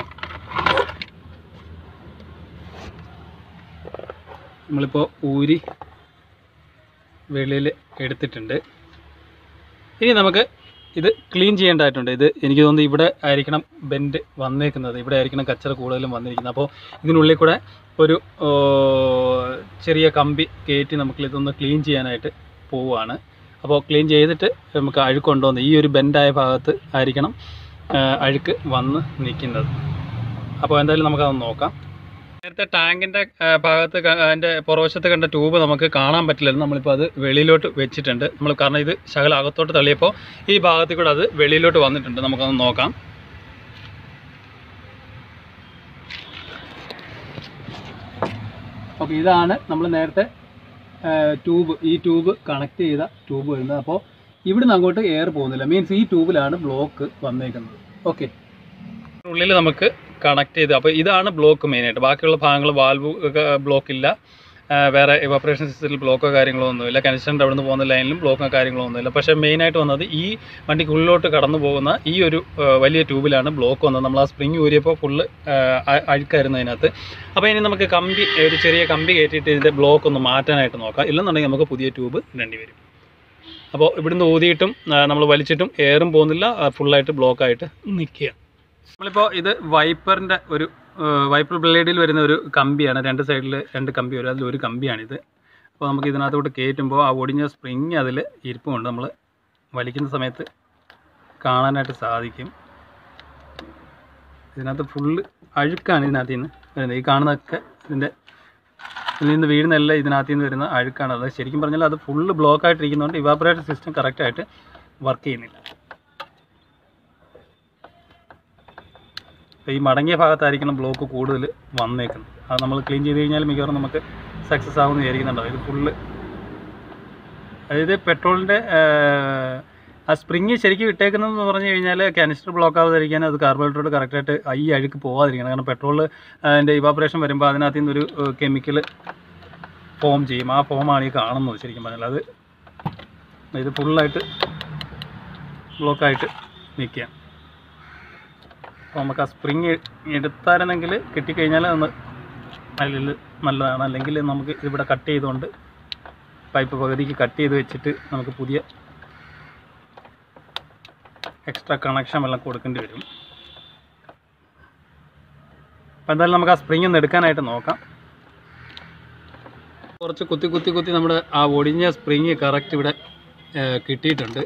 നമ്മളിപ്പോൾ ഊരി വെളിയിൽ എടുത്തിട്ടുണ്ട് ഇനി നമുക്ക് ഇത് ക്ലീൻ ചെയ്യേണ്ടതായിട്ടുണ്ട് ഇത് എനിക്ക് തോന്നുന്നു ഇവിടെ ആയിരിക്കണം ബെൻഡ് വന്നേക്കുന്നത് ഇവിടെ ആയിരിക്കണം കച്ചറ കൂടുതലും വന്നിരിക്കുന്നത് അപ്പോൾ ഇതിനുള്ളിൽ കൂടെ ഒരു ഓ, ചെറിയ കമ്പി കയറ്റി നമുക്ക് ഇതൊന്ന് ക്ലീൻ ചെയ്യാനായിട്ട് പോവുകയാണ് അപ്പോൾ ക്ലീൻ ചെയ്തിട്ട് നമുക്ക് അഴുക്കുണ്ടോന്ന് ഈ ഒരു ബെൻഡായ ഭാഗത്ത് ആയിരിക്കണം ആ, അഴുക്ക് വന്ന് നിൽക്കുന്നത് അപ്പോൾ എന്തായാലും നമുക്കതൊന്ന് നോക്കാം നേരത്തെ ടാങ്കിൻ്റെ ഭാഗത്ത് ക- അതിൻ്റെ പുറവശത്ത് കണ്ട ട്യൂബ് നമുക്ക് കാണാൻ പറ്റില്ലായിരുന്നു നമ്മളിപ്പോൾ അത് വെളിയിലോട്ട് വെച്ചിട്ടുണ്ട് നമ്മൾ കാരണം ഇത് ശകല അകത്തോട്ട് തള്ളിയപ്പോൾ ഈ ഭാഗത്തിൽ കൂടെ അത് വെളിയിലോട്ട് വന്നിട്ടുണ്ട് നമുക്കൊന്ന് നോക്കാം ഓക്കെ ഇതാണ് നമ്മൾ നേരത്തെ ട്യൂബ് ഈ ട്യൂബ് കണക്ട് ചെയ്ത ട്യൂബ് വരുന്നത് അപ്പോൾ ഇവിടുന്ന് അങ്ങോട്ട് എയർ പോകുന്നില്ല മീൻസ് ഈ ട്യൂബിലാണ് ബ്ലോക്ക് വന്നേക്കുന്നത് ഓക്കെ ഉള്ളിൽ നമുക്ക് കണക്ട് ചെയ്ത് അപ്പോൾ ഇതാണ് ബ്ലോക്ക് മെയിനായിട്ട് ബാക്കിയുള്ള ഭാഗങ്ങൾ വാൽവ് ബ്ലോക്ക് ഇല്ല ആ, വേറെ ഇവപ്പറേഷൻ സിസ്റ്റത്തിൽ ബ്ലോക്കോ കാര്യങ്ങളോ ഒന്നുമില്ല കനക്ഷൻ്റെ അവിടെ നിന്ന് പോകുന്ന ലൈനിലും ബ്ലോക്കോ കാര്യങ്ങളോ ഒന്നുമില്ല പക്ഷേ മെയിനായിട്ട് വന്നത് ഈ വണ്ടിക്ക് ഉള്ളിലോട്ട് കടന്നു പോകുന്ന ഈ ഒരു ആ, വലിയ ട്യൂബിലാണ് ബ്ലോക്ക് വന്നത് നമ്മൾ ആ സ്പ്രിങ് ഊരിയപ്പോൾ ഫുള്ള് അഴുക്കായിരുന്നു അതിനകത്ത് അപ്പോൾ ഇനി നമുക്ക് കമ്പി ഒരു ചെറിയ കമ്പി കയറ്റിയിട്ട് ഇതിൻ്റെ ബ്ലോക്ക് ഒന്ന് മാറ്റാനായിട്ട് നോക്കാം ഇല്ലെന്നുണ്ടെങ്കിൽ നമുക്ക് പുതിയ ട്യൂബ് ഇടേണ്ടി വരും അപ്പോൾ ഇവിടുന്ന് ഊതിയിട്ടും നമ്മൾ വലിച്ചിട്ടും എയറും പോകുന്നില്ല ഫുള്ളായിട്ട് ബ്ലോക്കായിട്ട് നിൽക്കുക നമ്മളിപ്പോൾ ഇത് വൈപ്പറിൻ്റെ ഒരു വൈപ്പർ ബ്ലേഡിൽ വരുന്ന ഒരു കമ്പിയാണ് രണ്ട് സൈഡിൽ രണ്ട് കമ്പി വരും അതിൽ ഒരു കമ്പിയാണിത് അപ്പോൾ നമുക്ക് ഇതിനകത്തോട്ട് കയറ്റുമ്പോൾ ആ ഒടിഞ്ഞ സ്പ്രിങ് അതിൽ ഇരിപ്പുണ്ട് നമ്മൾ വലിക്കുന്ന സമയത്ത് കാണാനായിട്ട് സാധിക്കും ഇതിനകത്ത് ഫുള്ള് അഴുക്കാണ് ഇതിനകത്ത് നിന്ന് വരുന്നത് ഈ കാണുന്നതൊക്കെ ഇതിൻ്റെ ഇതിൽ നിന്ന് വീഴുന്നെല്ലാം ഇതിനകത്ത് നിന്ന് വരുന്ന അഴുക്കാണ് അത് ശരിക്കും പറഞ്ഞാൽ അത് ഫുള്ള് ബ്ലോക്ക് ആയിട്ടിരിക്കുന്നതുകൊണ്ട് ഇവാപറേറ്റർ സിസ്റ്റം കറക്റ്റായിട്ട് വർക്ക് ചെയ്യുന്നില്ല അപ്പോൾ ഈ മടങ്ങിയ ഭാഗത്തായിരിക്കണം ബ്ലോക്ക് കൂടുതൽ വന്നേക്കുന്നത് അത് നമ്മൾ ക്ലീൻ ചെയ്ത് കഴിഞ്ഞാൽ മിക്കവാറും നമുക്ക് സക്സസ് ആവുമെന്ന് വിചാരിക്കുന്നുണ്ടോ ഇത് ഫുള്ള് അതായത് പെട്രോളിൻ്റെ ആ സ്പ്രിങ് ശരിക്കും ഇട്ടേക്കുന്നതെന്ന് പറഞ്ഞു കഴിഞ്ഞാൽ കാനിസ്റ്റർ ബ്ലോക്ക് ആവാതിരിക്കാൻ അത് കാർബറേറ്ററോട് കറക്റ്റായിട്ട് ഈ അഴുക്ക് പോകാതിരിക്കണം കാരണം പെട്രോൾ അതിൻ്റെ ഇവാപറേഷൻ വരുമ്പോൾ അതിനകത്ത് നിന്നൊരു കെമിക്കൽ ഫോം ചെയ്യും ആ ഫോമാണ് ഈ കാണുന്നത് ശരിക്കും പറഞ്ഞാൽ അത് ഇത് ഫുള്ളായിട്ട് ബ്ലോക്കായിട്ട് നിൽക്കുക അപ്പോൾ നമുക്ക് ആ സ്പ്രിങ് എടുത്തായിരുന്നെങ്കിൽ കിട്ടിക്കഴിഞ്ഞാൽ ഒന്ന് അതിൽ നല്ലതാണ് അല്ലെങ്കിൽ നമുക്ക് ഇവിടെ കട്ട് ചെയ്തുകൊണ്ട് പൈപ്പ് പകുതിക്ക് കട്ട് ചെയ്ത് വെച്ചിട്ട് നമുക്ക് പുതിയ എക്സ്ട്രാ കണക്ഷൻ എല്ലാം കൊടുക്കേണ്ടി വരും അപ്പോൾ എന്തായാലും നമുക്ക് ആ സ്പ്രിങ് ഒന്ന് എടുക്കാനായിട്ട് നോക്കാം കുറച്ച് കുത്തി കുത്തി കുത്തി നമ്മുടെ ആ ഒടിഞ്ഞ സ്പ്രിങ് കറക്റ്റ് ഇവിടെ ഏഹ്, കിട്ടിയിട്ടുണ്ട്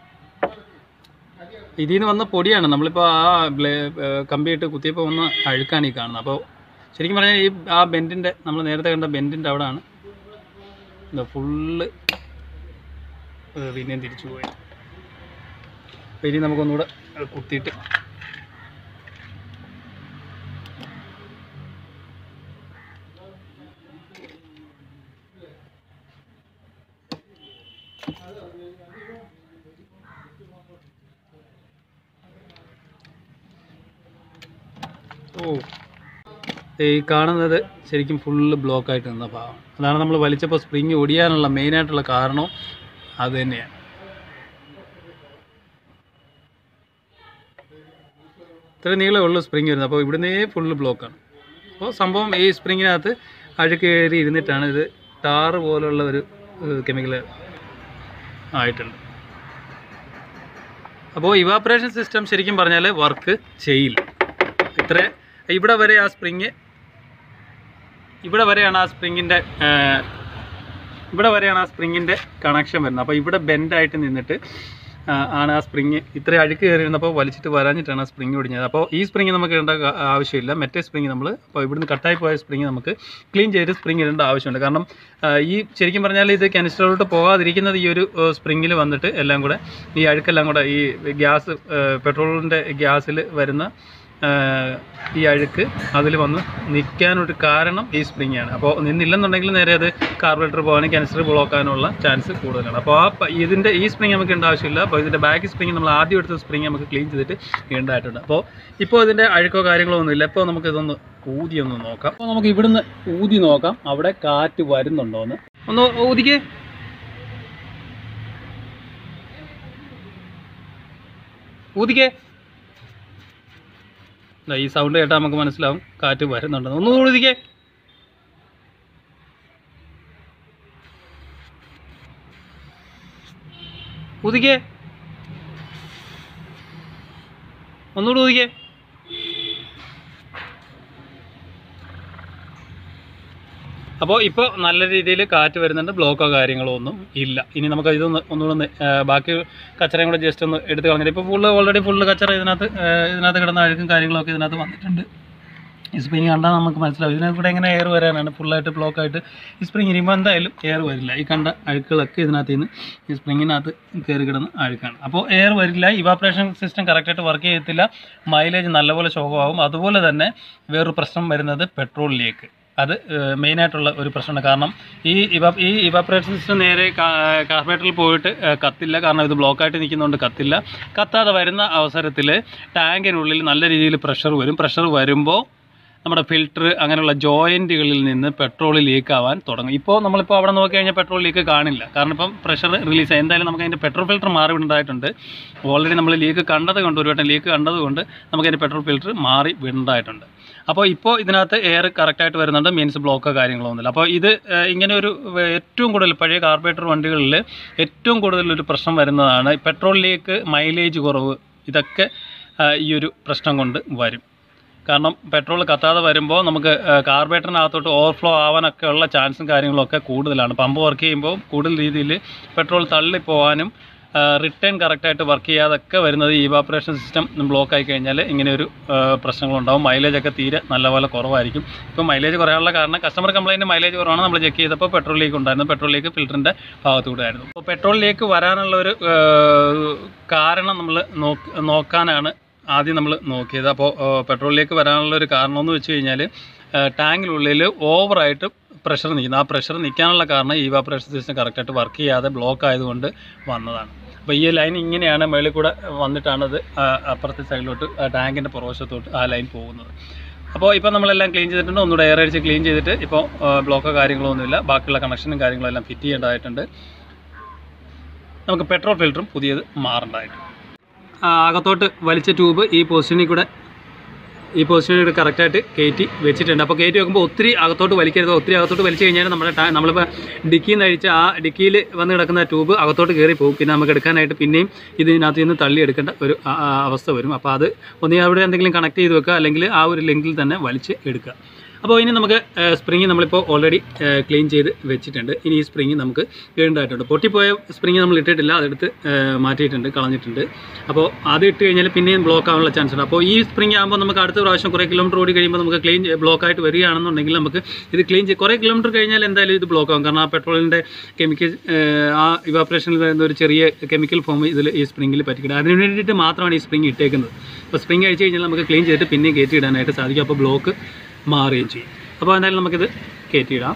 ഇതിൽ നിന്ന് വന്ന പൊടിയാണ് നമ്മളിപ്പോൾ ആ ബ്ലേ ഏഹ് കമ്പിയിട്ട് കുത്തിയപ്പോൾ വന്ന അഴുക്കാണ് ഈ കാണുന്നത് അപ്പോൾ ശരിക്കും പറഞ്ഞാൽ ഈ ആ ബെൻഡിൻ്റെ നമ്മൾ നേരത്തെ കണ്ട ബെൻഡിൻ്റെ അവിടെയാണ് എന്താ ഫുള്ള് പിന്നെയും തിരിച്ചു പോയി അപ്പോൾ ഇനി നമുക്കൊന്നുകൂടെ കുത്തിയിട്ട് ഓ ഈ കാണുന്നത് ശരിക്കും ഫുള്ള് ബ്ലോക്ക് ആയിട്ട് നിന്ന ഭാഗം അതാണ് നമ്മൾ വലിച്ചപ്പോൾ സ്പ്രിങ് ഒടിയാനുള്ള മെയിനായിട്ടുള്ള കാരണം അത് തന്നെയാണ് ഇത്ര നീളമേ ഉള്ളൂ സ്പ്രിങ് വരുന്നത് അപ്പോൾ ഇവിടുന്നേ ഫുള്ള് ബ്ലോക്കാണ് അപ്പോൾ സംഭവം ഈ സ്പ്രിങ്ങിനകത്ത് അഴുക്ക് കയറി ഇരുന്നിട്ടാണ് ഇത് ടാറ് പോലുള്ള ഒരു കെമിക്കൽ ആയിട്ടുണ്ട് അപ്പോൾ ഇവാപ്പറേഷൻ സിസ്റ്റം ശരിക്കും പറഞ്ഞാൽ വർക്ക് ചെയ്യില്ല ഇത്ര ഇവിടെ വരെ ആ സ്പ്രിങ് ഇവിടെ വരെയാണ് ആ സ്പ്രിങ്ങിൻ്റെ ഇവിടെ വരെയാണ് ആ സ്പ്രിങ്ങിൻ്റെ കണക്ഷൻ വരുന്നത് അപ്പോൾ ഇവിടെ ബെൻഡായിട്ട് നിന്നിട്ട് ആ, ആണ് ആ സ്പ്രിങ് ഇത്ര അഴുക്ക് കയറിയിരുന്നപ്പോൾ വലിച്ചിട്ട് വരാഞ്ഞിട്ടാണ് ആ സ്പ്രിങ് ഒടിഞ്ഞത് അപ്പോൾ ഈ സ്പ്രിങ് നമുക്ക് ഇടേണ്ട ആ- ആവശ്യമില്ല മറ്റേ സ്പ്രിങ് നമ്മൾ അപ്പോൾ ഇവിടുന്ന് കട്ടായി പോയ സ്പ്രിങ് നമുക്ക് ക്ലീൻ ചെയ്ത് സ്പ്രിങ് ഇടേണ്ട ആവശ്യമുണ്ട് കാരണം ആ, ഈ ശരിക്കും പറഞ്ഞാൽ ഇത് കനിസ്റ്ററിലോട്ട് പോകാതിരിക്കുന്നത് ഈ ഒരു സ്പ്രിങ്ങിൽ വന്നിട്ട് എല്ലാം കൂടെ ഈ അഴുക്കെല്ലാം കൂടെ ഈ ഗ്യാസ് പെട്രോളിൻ്റെ ഗ്യാസിൽ വരുന്ന ആ, ഈ അഴുക്ക് അതിൽ വന്ന് നിൽക്കാനൊരു കാരണം ഈ സ്പ്രിങ് ആണ് അപ്പോൾ നിന്നില്ലെന്നുണ്ടെങ്കിൽ നേരെ അത് കാർബറേറ്റർ പോകാനും ക്യാൻസർ ബ്ലോക്കാനുള്ള ചാൻസ് കൂടുതലാണ് അപ്പോൾ ആ പ- ഇതിൻ്റെ ഈ സ്പ്രിങ് നമുക്ക് ഇടേണ്ട ആവശ്യമില്ല അപ്പോൾ ഇതിൻ്റെ ബാക്ക് സ്പ്രിങ് നമ്മൾ ആദ്യം എടുത്ത സ്പ്രിങ് നമുക്ക് ക്ലീൻ ചെയ്തിട്ട് ഇടേണ്ടതായിട്ടുണ്ട് അപ്പോൾ ഇപ്പോൾ ഇതിൻ്റെ അഴുക്കോ കാര്യങ്ങളോ ഒന്നുമില്ല ഇപ്പോൾ നമുക്ക് ഇതൊന്ന് ഊതി ഒന്ന് നോക്കാം അപ്പോൾ നമുക്ക് ഇവിടുന്ന് ഊതി നോക്കാം അവിടെ കാറ്റ് വരുന്നുണ്ടോ എന്ന് ഒന്ന് ഊതിക്കേ ഊതിക്കേ ദാ ഈ സൗണ്ട് കേട്ടാൽ നമുക്ക് മനസ്സിലാവും കാറ്റ് വരുന്നുണ്ടെന്ന് ഒന്ന് ഊതിക്കേ ഊതിക്കേ ഒന്നുകൂടി ഊതിക്കേ അപ്പോൾ ഇപ്പോൾ നല്ല രീതിയിൽ കാറ്റ് വരുന്നുണ്ട് ബ്ലോക്കോ കാര്യങ്ങളോ ഒന്നും ഇല്ല ഇനി നമുക്ക് ഇതൊന്ന് ഒന്നുകൂടെ ഒന്ന്, ആ, ബാക്കി കച്ചറയും കൂടെ ജസ്റ്റ് ഒന്ന് എടുത്ത് കളഞ്ഞിട്ട് ഇപ്പോൾ ഫുള്ള് ഓൾറെഡി ഫുള്ള് കച്ചറ ഇതിനകത്ത് ആ, ഇതിനകത്ത് കിടന്ന അഴുക്കും കാര്യങ്ങളൊക്കെ ഇതിനകത്ത് വന്നിട്ടുണ്ട് ഈ സ്പ്രിങ് കണ്ടാൽ നമുക്ക് മനസ്സിലാവും ഇതിനകത്ത് കൂടെ എങ്ങനെ എയർ വരാനാണ് ഫുള്ളായിട്ട് ബ്ലോക്ക് ആയിട്ട് ഈ സ്പ്രിങ് ഇരിയുമ്പോൾ എന്തായാലും എയർ വരില്ല ഈ കണ്ട അഴുക്കുകളൊക്കെ ഇതിനകത്ത് നിന്ന് ഈ സ്പ്രിങ്ങിനകത്ത് കയറി കിടന്ന് അഴുക്കാണ് അപ്പോൾ എയർ വരില്ല ഇവാപ്രേഷൻ സിസ്റ്റം കറക്റ്റായിട്ട് വർക്ക് ചെയ്യത്തില്ല മൈലേജ് നല്ലപോലെ ശോകമാകും അതുപോലെ തന്നെ വേറൊരു പ്രശ്നം വരുന്നത് പെട്രോളിലേക്ക് അത് മെയിനായിട്ടുള്ള ഒരു പ്രശ്നമാണ് കാരണം ഈ ഇവ ഈ ഇവാപ്രേഷൻ സിസ്റ്റം നേരെ കാർബറേറ്ററിൽ പോയിട്ട് ഏഹ്, കത്തില്ല കാരണം ഇത് ബ്ലോക്കായിട്ട് നിൽക്കുന്നതുകൊണ്ട് കത്തില്ല കത്താതെ വരുന്ന അവസരത്തിൽ ടാങ്കിനുള്ളിൽ നല്ല രീതിയിൽ പ്രഷർ വരും പ്രഷർ വരുമ്പോൾ നമ്മുടെ ഫിൽറ്റർ അങ്ങനെയുള്ള ജോയിൻറ്റുകളിൽ നിന്ന് പെട്രോൾ ലീക്ക് ആവാൻ തുടങ്ങും ഇപ്പോൾ നമ്മളിപ്പോൾ അവിടെ നോക്കി കഴിഞ്ഞാൽ പെട്രോൾ ലീക്ക് കാണില്ല കാരണം ഇപ്പം പ്രഷർ റിലീസ് ആയി എന്തായാലും നമുക്ക് അതിൻ്റെ പെട്രോൾ ഫിൽറ്റർ മാറി വിടേണ്ടതായിട്ടുണ്ട് ഓൾറെഡി നമ്മൾ ലീക്ക് കണ്ടത് കൊണ്ട് ഒരു വട്ടം ലീക്ക് കണ്ടത് കൊണ്ട് നമുക്ക് അതിൻ്റെ പെട്രോൾ ഫിൽറ്റർ മാറി വിടേണ്ടതായിട്ടുണ്ട് അപ്പോൾ ഇപ്പോൾ ഇതിനകത്ത് എയർ കറക്റ്റായിട്ട് വരുന്നുണ്ട് മീൻസ് ബ്ലോക്കോ കാര്യങ്ങളോ ഒന്നുമില്ല അപ്പോൾ ഇത് ഏഹ്, ഇങ്ങനെ ഒരു വേ- ഏറ്റവും കൂടുതൽ പഴയ കാർബറേറ്റർ വണ്ടികളിൽ ഏറ്റവും കൂടുതൽ ഒരു പ്രശ്നം വരുന്നതാണ് പെട്രോൾ ലീക്ക് മൈലേജ് കുറവ് ഇതൊക്കെ ഏഹ്, ഈ ഒരു പ്രശ്നം കൊണ്ട് വരും കാരണം പെട്രോൾ കത്താതെ വരുമ്പോൾ നമുക്ക് കാർബറേറ്ററിനകത്തോട്ട് ഓവർഫ്ലോ ആവാനൊക്കെ ഉള്ള ചാൻസും കാര്യങ്ങളൊക്കെ കൂടുതലാണ് പമ്പ് വർക്ക് ചെയ്യുമ്പോൾ കൂടുതൽ രീതിയിൽ പെട്രോൾ തള്ളിപ്പോവാനും റിട്ടേൺ കറക്റ്റായിട്ട് വർക്ക് ചെയ്യാതൊക്കെ വരുന്നത് ഈ ഇവാപ്പറേഷൻ സിസ്റ്റം ബ്ലോക്ക് ആയി കഴിഞ്ഞാൽ ഇങ്ങനെ ഒരു ആ, പ്രശ്നങ്ങളുണ്ടാവും മൈലേജ് ഒക്കെ തീരെ നല്ലപോലെ കുറവായിരിക്കും ഇപ്പോൾ മൈലേജ് കുറയാനുള്ള കാരണം കസ്റ്റമർ കംപ്ലയിൻറ്റ് മൈലേജ് കുറവാണ് നമ്മൾ ചെക്ക് ചെയ്തപ്പോൾ പെട്രോൾ ലീക്ക് ഉണ്ടായിരുന്നു പെട്രോൾ ലീക്ക് ഫിൽറ്ററിൻ്റെ ഭാഗത്തുകൂടെ ആയിരുന്നു അപ്പോൾ പെട്രോൾ ലീക്ക് വരാനുള്ള ഒരു ആ, കാരണം നമ്മൾ നോക്ക് നോക്കാനാണ് ആദ്യം നമ്മൾ നോക്കിയത് അപ്പോൾ പെട്രോളിലേക്ക് വരാനുള്ള ഒരു കാരണം എന്ന് വെച്ച് കഴിഞ്ഞാൽ ടാങ്കിനുള്ളിൽ ഓവറായിട്ട് പ്രഷർ നിൽക്കുന്നു ആ പ്രഷർ നിൽക്കാനുള്ള കാരണം ഈ വാപ്പറേഷൻ സിസ്റ്റം കറക്റ്റായിട്ട് വർക്ക് ചെയ്യാതെ ബ്ലോക്ക് ആയതുകൊണ്ട് വന്നതാണ് അപ്പോൾ ഈ ലൈൻ ഇങ്ങനെയാണ് മേളിൽ കൂടെ വന്നിട്ടാണ് അത് ആ, അപ്പുറത്തെ സൈഡിലോട്ട് ടാങ്കിൻ്റെ പുറവശത്തോട്ട് ആ ലൈൻ പോകുന്നത് അപ്പോൾ ഇപ്പോൾ നമ്മളെല്ലാം ക്ലീൻ ചെയ്തിട്ടുണ്ട് ഒന്നുകൂടെ എയർ അടിച്ച് ക്ലീൻ ചെയ്തിട്ട് ഇപ്പോൾ ബ്ലോക്കോ കാര്യങ്ങളോ ഒന്നുമില്ല ബാക്കിയുള്ള കണക്ഷനും കാര്യങ്ങളും എല്ലാം ഫിറ്റ് ചെയ്യേണ്ടതായിട്ടുണ്ട് നമുക്ക് പെട്രോൾ ഫിൽറ്ററും പുതിയത് മാറേണ്ടതായിട്ടുണ്ട് ആ, അകത്തോട്ട് വലിച്ച ട്യൂബ് ഈ പൊസിഷനിൽ കൂടെ ഈ പൊസിഷനിൽ കൂടെ കറക്റ്റായിട്ട് കയറ്റി വെച്ചിട്ടുണ്ട് അപ്പോൾ കയറ്റി വെക്കുമ്പോൾ ഒത്തിരി അകത്തോട്ട് വലിക്കരുത് ഒത്തിരി അകത്തോട്ട് വലിച്ചു കഴിഞ്ഞാൽ നമ്മുടെ ടാ നമ്മളിപ്പോൾ ഡിക്കിയിൽ നിന്ന് അഴിച്ച ആ ഡിക്കിയിൽ വന്ന് കിടക്കുന്ന ട്യൂബ് അകത്തോട്ട് കയറി പോകും പിന്നെ നമുക്ക് എടുക്കാനായിട്ട് പിന്നെയും ഇതിനകത്ത് നിന്ന് തള്ളി എടുക്കേണ്ട ഒരു ആ, ആ, അവസ്ഥ വരും അപ്പോൾ അത് ഒന്നീ അവിടെ എന്തെങ്കിലും കണക്ട് ചെയ്ത് വെക്കുക അല്ലെങ്കിൽ ആ ഒരു ലിങ്കിൽ തന്നെ വലിച്ച് എടുക്കുക അപ്പോൾ ഇനി നമുക്ക് സ്പ്രിങ് നമ്മളിപ്പോൾ ഓൾറെഡി ക്ലീൻ ചെയ്ത് വെച്ചിട്ടുണ്ട് ഇനി ഈ സ്പ്രിങ് നമുക്ക് ഇടേണ്ടതായിട്ടുണ്ട് പൊട്ടിപ്പോയ സ്പ്രിങ് നമ്മൾ ഇട്ടിട്ടില്ല അതെടുത്ത് ഏഹ്, മാറ്റിയിട്ടുണ്ട് കളഞ്ഞിട്ടുണ്ട് അപ്പോൾ അത് ഇട്ട് കഴിഞ്ഞാൽ പിന്നെയും ബ്ലോക്ക് ആവാനുള്ള ചാൻസ് ഉണ്ട് അപ്പോൾ ഈ സ്പ്രിങ് ആകുമ്പോൾ നമുക്ക് അടുത്ത പ്രാവശ്യം കുറേ കിലോമീറ്റർ ഓടി കഴിയുമ്പോൾ നമുക്ക് ക്ലീൻ ബ്ലോക്ക് ആയിട്ട് വരികയാണെന്നുണ്ടെങ്കിൽ നമുക്ക് ഇത് ക്ലീൻ ചെയ്ത് കുറേ കിലോമീറ്റർ കഴിഞ്ഞാൽ എന്തായാലും ഇത് ബ്ലോക്ക് ആകും കാരണം ആ പെട്രോളിൻ്റെ കെമിക്കൽ ആ ഇവാപ്രേഷനിൽ വരുന്ന ഒരു ചെറിയ കെമിക്കൽ ഫോം ഇതിൽ ഈ സ്പ്രിങ്ങിൽ പറ്റിക്കില്ല അതിന് വേണ്ടിയിട്ട് മാത്രമാണ് ഈ സ്പ്രിങ് ഇട്ടേക്കുന്നത് അപ്പോൾ സ്പ്രിങ് അഴിച്ച് കഴിഞ്ഞാൽ നമുക്ക് ക്ലീൻ ചെയ്തിട്ട് പിന്നെയും കയറ്റി ഇടാനായിട്ട് സാധിക്കും അപ്പോൾ ബ്ലോക്ക് മാറുകയും ചെയ്യും അപ്പോൾ എന്തായാലും നമുക്കിത് കയറ്റിയിടാം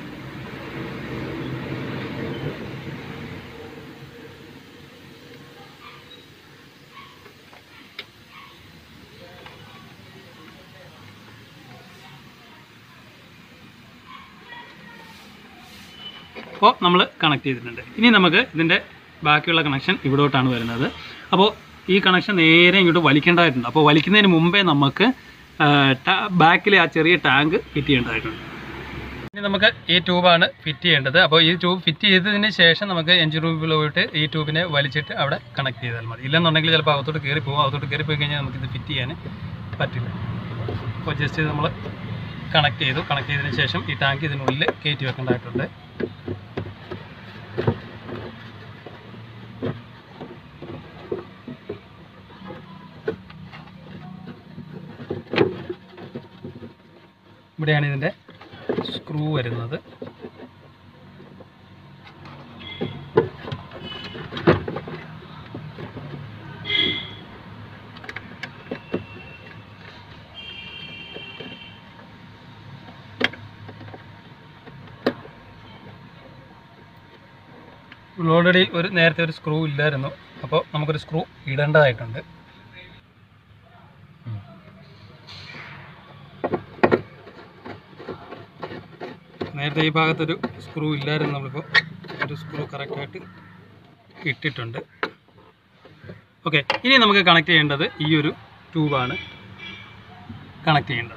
അപ്പോൾ നമ്മൾ കണക്ട് ചെയ്തിട്ടുണ്ട് ഇനി നമുക്ക് ഇതിൻ്റെ ബാക്കിയുള്ള കണക്ഷൻ ഇവിടോട്ടാണ് വരുന്നത് അപ്പോൾ ഈ കണക്ഷൻ നേരെ ഇങ്ങോട്ട് വലിക്കേണ്ടതായിട്ടുണ്ട് അപ്പോൾ വലിക്കുന്നതിന് മുമ്പേ നമുക്ക് ബാക്കിലെ ആ ചെറിയ ടാങ്ക് ഫിറ്റ് ചെയ്യേണ്ടതായിട്ടുണ്ട് ഇനി നമുക്ക് ഈ ട്യൂബാണ് ഫിറ്റ് ചെയ്യേണ്ടത് അപ്പോൾ ഈ ട്യൂബ് ഫിറ്റ് ചെയ്തതിന് ശേഷം നമുക്ക് എഞ്ചിൻ റൂമിൽ പോയിട്ട് ഈ ട്യൂബിനെ വലിച്ചിട്ട് അവിടെ കണക്ട് ചെയ്താൽ മതി ഇല്ലെന്നുണ്ടെങ്കിൽ ചിലപ്പോൾ അകത്തോട്ട് കയറി പോകും അകത്തോട്ട് കയറി പോയി കഴിഞ്ഞാൽ നമുക്കിത് ഫിറ്റ് ചെയ്യാൻ പറ്റില്ല അപ്പോൾ ജസ്റ്റ് നമ്മൾ കണക്ട് ചെയ്തു കണക്ട് ചെയ്തതിന് ശേഷം ഈ ടാങ്ക് ഇതിനുള്ളിൽ കയറ്റി വെക്കേണ്ടതായിട്ടുണ്ട് ഇവിടെയാണ് ഇതിൻ്റെ സ്ക്രൂ വരുന്നത് ഓൾറെഡി ഒരു നേരത്തെ ഒരു സ്ക്രൂ ഇല്ലായിരുന്നു അപ്പോൾ നമുക്കൊരു സ്ക്രൂ ഇടേണ്ടതായിട്ടുണ്ട് നേരത്തെ ഈ ഭാഗത്തൊരു സ്ക്രൂ ഇല്ലായിരുന്നു നമ്മളിപ്പോൾ ഒരു സ്ക്രൂ കറക്റ്റായിട്ട് ഇട്ടിട്ടുണ്ട് ഓക്കെ ഇനി നമുക്ക് കണക്ട് ചെയ്യേണ്ടത് ഈ ഒരു ട്യൂബാണ് കണക്ട് ചെയ്യേണ്ടത്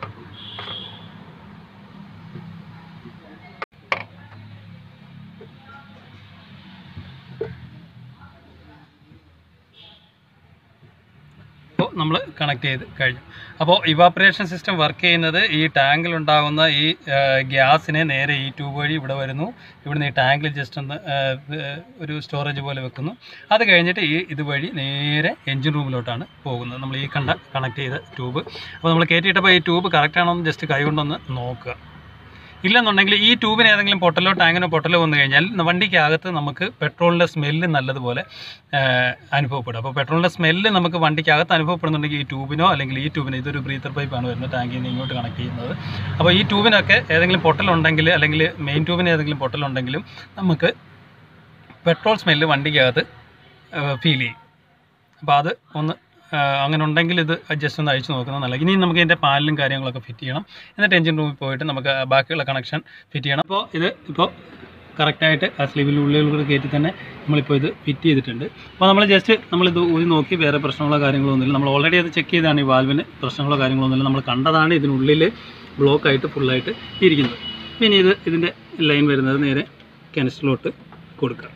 അപ്പോൾ നമ്മൾ നമ്മൾ കണക്ട് ചെയ്ത് കഴിഞ്ഞു അപ്പോൾ ഇവാപ്പറേഷൻ സിസ്റ്റം വർക്ക് ചെയ്യുന്നത് ഈ ടാങ്കിൽ ഉണ്ടാകുന്ന ഈ ഗ്യാസിനെ നേരെ ഈ ട്യൂബ് വഴി ഇവിടെ വരുന്നു ഇവിടുന്ന് ഈ ടാങ്കിൽ ജസ്റ്റ് ഒന്ന് ആ, ഏർ, ഒരു സ്റ്റോറേജ് പോലെ വെക്കുന്നു അത് കഴിഞ്ഞിട്ട് ഈ ഇതുവഴി നേരെ എഞ്ചിൻ റൂമിലോട്ടാണ് പോകുന്നത് നമ്മൾ ഈ കണ്ട കണക്ട് ചെയ്ത ട്യൂബ് അപ്പോൾ നമ്മൾ കയറ്റിയിട്ടപ്പോൾ ഈ ട്യൂബ് കറക്റ്റ് ആണോ എന്ന് ജസ്റ്റ് കൈ കൊണ്ടൊന്ന് നോക്കുക ഇല്ലെന്നുണ്ടെങ്കിൽ ഈ ട്യൂബിന് ഏതെങ്കിലും പൊട്ടലോ ടാങ്കിനോ പൊട്ടലോ വന്നു കഴിഞ്ഞാൽ വണ്ടിക്കകത്ത് നമുക്ക് പെട്രോളിൻ്റെ സ്മെല്ല് നല്ലതുപോലെ ആ, അനുഭവപ്പെടും അപ്പോൾ പെട്രോളിൻ്റെ സ്മെല്ല് നമുക്ക് വണ്ടിക്കകത്ത് അനുഭവപ്പെടുന്നുണ്ടെങ്കിൽ ഈ ട്യൂബിനോ അല്ലെങ്കിൽ ഈ ട്യൂബിന് ഇതൊരു ബ്രീത്തർ പൈപ്പാണ് വരുന്നത് ടാങ്കിൽ നിന്ന് ഇങ്ങോട്ട് കണക്ട് ചെയ്യുന്നത് അപ്പോൾ ഈ ട്യൂബിനൊക്കെ ഏതെങ്കിലും പൊട്ടലുണ്ടെങ്കിൽ അല്ലെങ്കിൽ മെയിൻ ട്യൂബിന് ഏതെങ്കിലും പൊട്ടലുണ്ടെങ്കിലും നമുക്ക് പെട്രോൾ സ്മെല്ല് വണ്ടിക്കകത്ത് ഫീൽ ചെയ്യും അപ്പോൾ അത് ഒന്ന് ആ, അങ്ങനെ ഉണ്ടെങ്കിൽ ഇത് ജസ്റ്റ് ഒന്ന് അഴിച്ചു നോക്കുന്നത് നല്ലത് ഇനി നമുക്ക് ഇതിൻ്റെ പാലിലും കാര്യങ്ങളൊക്കെ ഫിറ്റ് ചെയ്യണം എന്നിട്ട് എഞ്ചിൻ റൂമിൽ പോയിട്ട് നമുക്ക് ബാക്കിയുള്ള കണക്ഷൻ ഫിറ്റ് ചെയ്യണം അപ്പോൾ ഇത് ഇപ്പോൾ കറക്റ്റായിട്ട് ആ സ്ലീവിൻ്റെ ഉള്ളിലൂടെ കയറ്റി തന്നെ നമ്മളിപ്പോൾ ഇത് ഫിറ്റ് ചെയ്തിട്ടുണ്ട് അപ്പോൾ നമ്മൾ ജസ്റ്റ് നമ്മളിത് ഊതി നോക്കി വേറെ പ്രശ്നങ്ങളോ കാര്യങ്ങളോ ഒന്നുമില്ല നമ്മൾ ഓൾറെഡി അത് ചെക്ക് ചെയ്താണ് ഈ വാൽവിന് പ്രശ്നങ്ങളോ കാര്യങ്ങളോ ഒന്നുമില്ല നമ്മൾ കണ്ടതാണ് ഇതിനുള്ളിൽ ബ്ലോക്കായിട്ട് ഫുള്ളായിട്ട് ഇരിക്കുന്നത് പിന്നെ ഇത് ഇതിൻ്റെ ലൈൻ വരുന്നത് നേരെ കിണറ്റിലോട്ട് കൊടുക്കുക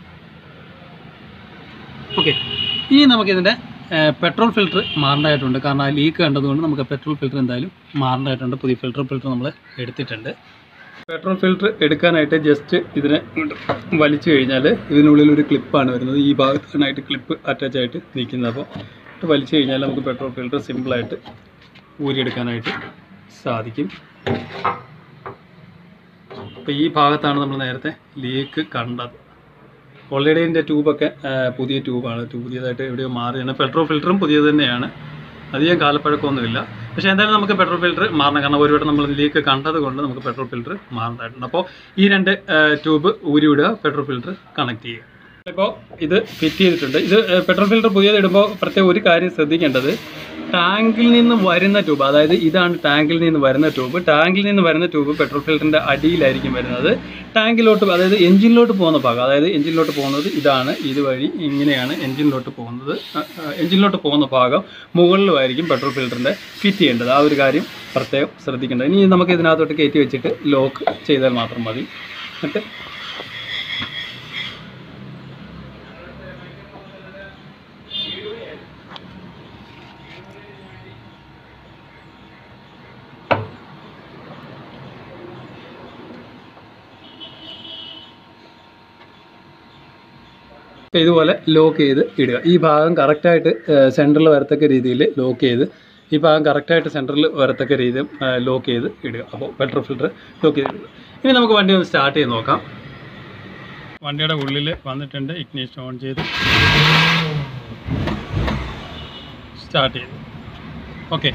ഓക്കെ ഇനി നമുക്കിതിൻ്റെ പെട്രോൾ ഫിൽറ്റർ മാറേണ്ടതായിട്ടുണ്ട് കാരണം ആ ലീക്ക് കണ്ടതുകൊണ്ട് നമുക്ക് പെട്രോൾ ഫിൽറ്റർ എന്തായാലും മാറേണ്ടതായിട്ടുണ്ട് പുതിയ ഫിൽറ്റർ ഫിൽറ്റർ നമ്മൾ എടുത്തിട്ടുണ്ട് പെട്രോൾ ഫിൽറ്റർ എടുക്കാനായിട്ട് ജസ്റ്റ് ഇതിനെ ഇങ്ങോട്ട് വലിച്ചു കഴിഞ്ഞാൽ ഇതിനുള്ളിൽ ഒരു ക്ലിപ്പാണ് വരുന്നത് ഈ ഭാഗത്താണായിട്ട് ക്ലിപ്പ് അറ്റാച്ച് ആയിട്ട് നിൽക്കുന്നത് അപ്പോൾ ഇത് വലിച്ചു കഴിഞ്ഞാൽ നമുക്ക് പെട്രോൾ ഫിൽറ്റർ സിമ്പിളായിട്ട് ഊരിയെടുക്കാനായിട്ട് സാധിക്കും അപ്പോൾ ഈ ഭാഗത്താണ് നമ്മൾ നേരത്തെ ലീക്ക് കണ്ടത് ഓൾറെഡി ഇതിൻ്റെ ട്യൂബൊക്കെ ആ, പുതിയ ട്യൂബാണ് ട്യൂബ് പുതിയതായിട്ട് എവിടെയോ മാറിയാണ് പെട്രോൾ ഫിൽറ്ററും പുതിയത് തന്നെയാണ് അധികം കാലപ്പഴക്കമൊന്നുമില്ല പക്ഷേ എന്തായാലും നമുക്ക് പെട്രോൾ ഫിൽറ്റർ മാറണം കാരണം ഒരു വട്ടം നമ്മൾ ഇതിലേക്ക് കണ്ടത് കൊണ്ട് നമുക്ക് പെട്രോൾ ഫിൽറ്റർ മാറേണ്ടതായിട്ടുണ്ട് അപ്പോൾ ഈ രണ്ട് ട്യൂബ് ഊരി വിടുക പെട്രോൾ ഫിൽറ്റർ കണക്ട് ചെയ്യുക ഇപ്പോൾ ഇത് ഫിറ്റ് ചെയ്തിട്ടുണ്ട് ഇത് ഏഹ്, പെട്രോൾ ഫിൽറ്റർ പുതിയത് ഇടുമ്പോൾ പ്രത്യേകം ഒരു കാര്യം ശ്രദ്ധിക്കേണ്ടത് ടാങ്കിൽ നിന്ന് വരുന്ന ട്യൂബ് അതായത് ഇതാണ് ടാങ്കിൽ നിന്ന് വരുന്ന ട്യൂബ് ടാങ്കിൽ നിന്ന് വരുന്ന ട്യൂബ് പെട്രോൾ ഫിൽറ്ററിൻ്റെ അടിയിലായിരിക്കും വരുന്നത് ടാങ്കിലോട്ട് അതായത് എഞ്ചിനിലോട്ട് പോകുന്ന ഭാഗം അതായത് എഞ്ചിനിലോട്ട് പോകുന്നത് ഇതാണ് ഇതുവഴി ഇങ്ങനെയാണ് എഞ്ചിനിലോട്ട് പോകുന്നത് അ- അ, എഞ്ചിനിലോട്ട് പോകുന്ന ഭാഗം മുകളിലുമായിരിക്കും പെട്രോൾ ഫിൽറ്ററിൻ്റെ ഫിറ്റ് ചെയ്യേണ്ടത് ആ ഒരു കാര്യം പ്രത്യേകം ശ്രദ്ധിക്കേണ്ടത് ഇനി നമുക്ക് ഇതിനകത്തോട്ട് കയറ്റി വെച്ചിട്ട് ലോക്ക് ചെയ്താൽ മാത്രം മതി എന്നിട്ട് ഇതുപോലെ ലോക്ക് ചെയ്ത് ഇടുക ഈ ഭാഗം കറക്റ്റായിട്ട് സെൻറ്ററിൽ വരത്തക്ക രീതിയിൽ ലോക്ക് ചെയ്ത് ഈ ഭാഗം കറക്റ്റായിട്ട് സെൻറ്ററിൽ വരത്തക്ക രീതിയിൽ ലോക്ക് ചെയ്ത് ഇടുക അപ്പോൾ പെട്രോൾ ഫിൽറ്റർ ലോക്ക് ചെയ്ത് ഇടുക ഇനി നമുക്ക് വണ്ടി ഒന്ന് സ്റ്റാർട്ട് ചെയ്ത് നോക്കാം വണ്ടിയുടെ ഉള്ളിൽ വന്നിട്ടുണ്ട് ഇഗ്നീഷൻ ഓൺ ചെയ്ത് സ്റ്റാർട്ട് ചെയ്തു ഓക്കെ